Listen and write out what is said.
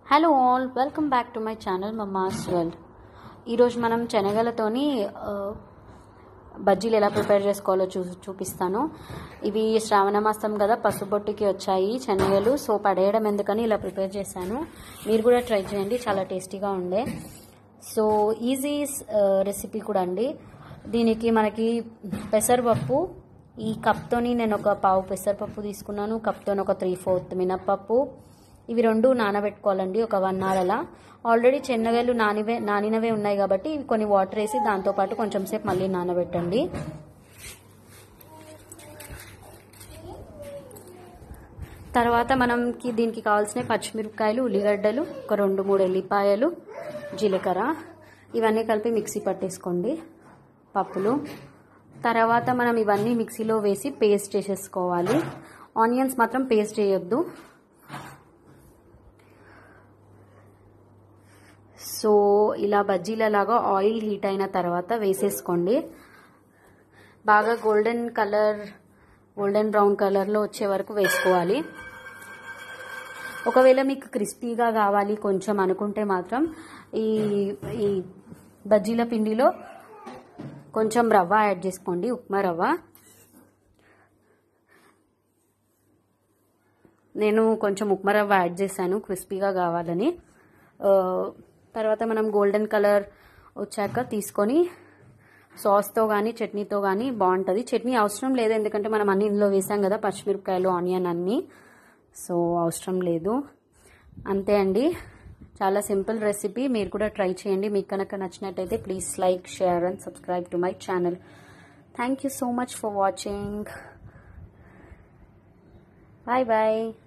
hello all welcome back to my channel Mamma's World ఈరోజు మనం శనగలతోని ఆ, బజ్జీలు ఎలా ప్రిపేర్ చేసుకోవాలో చూ చూపిస్తాను ఇవి శ్రావణ మాసం కదా పసుబొట్టుకి వచ్చాయి శనగలు సో పడేయడం ఎందుకని ఇలా ప్రిపేర్ చేశాను మీరు కూడా ట్రై చేయండి చాలా టేస్టీగా ఉండే సో ఈజీ రెసిపీ కూడా అండి దీనికి మనకి పెసరపప్పు ఈ కప్తోని నేను ఒక పావు పెసరపప్పు తీసుకున్నాను కప్తోని ఒక త్రీ ఫోర్త్ మినప్పప్పు ఇవి రెండు నానబెట్టుకోవాలండి ఒక వన్ అవర్ అలా ఆల్రెడీ చెన్నగలు నానివే నానినవే ఉన్నాయి కాబట్టి ఇవి కొన్ని వాటర్ వేసి దాంతోపాటు కొంచెం సేపు మళ్ళీ నానబెట్టండి తర్వాత మనకి దీనికి కావాల్సిన పచ్చిమిరపకాయలు ఉల్లిగడ్డలు ఒక రెండు మూడు ఎల్లిపాయలు జీలకర్ర ఇవన్నీ కలిపి మిక్సీ పట్టేసుకోండి పప్పులు తర్వాత మనం ఇవన్నీ మిక్సీలో వేసి పేస్ట్ చేసేసుకోవాలి ఆనియన్స్ మాత్రం పేస్ట్ చేయొద్దు సో ఇలా బజ్జీలలాగా ఆయిల్ హీట్ అయిన తర్వాత వేసేసుకోండి బాగా గోల్డెన్ కలర్ గోల్డెన్ బ్రౌన్ కలర్లో వచ్చే వరకు వేసుకోవాలి ఒకవేళ మీకు క్రిస్పీగా కావాలి కొంచెం అనుకుంటే మాత్రం ఈ ఈ బజ్జీల పిండిలో కొంచెం రవ్వ యాడ్ చేసుకోండి ఉప్మా రవ్వ నేను కొంచెం ఉప్మా రవ్వ యాడ్ చేశాను క్రిస్పీగా కావాలని ఆ, తర్వాత మనం గోల్డెన్ కలర్ వచ్చాక తీసుకొని సాస్తో కానీ చట్నీతో కానీ బాగుంటుంది చట్నీ అవసరం లేదు ఎందుకంటే మనం అన్ని ఇందులో వేసాం కదా పచ్చిమిరపకాయలు ఆనియన్ అన్నీ సో అవసరం లేదు అంతే అండి చాలా సింపుల్ రెసిపీ మీరు కూడా ట్రై చేయండి మీకు కనుక నచ్చినట్టయితే please like share and subscribe to my channel thank you so much for watching bye bye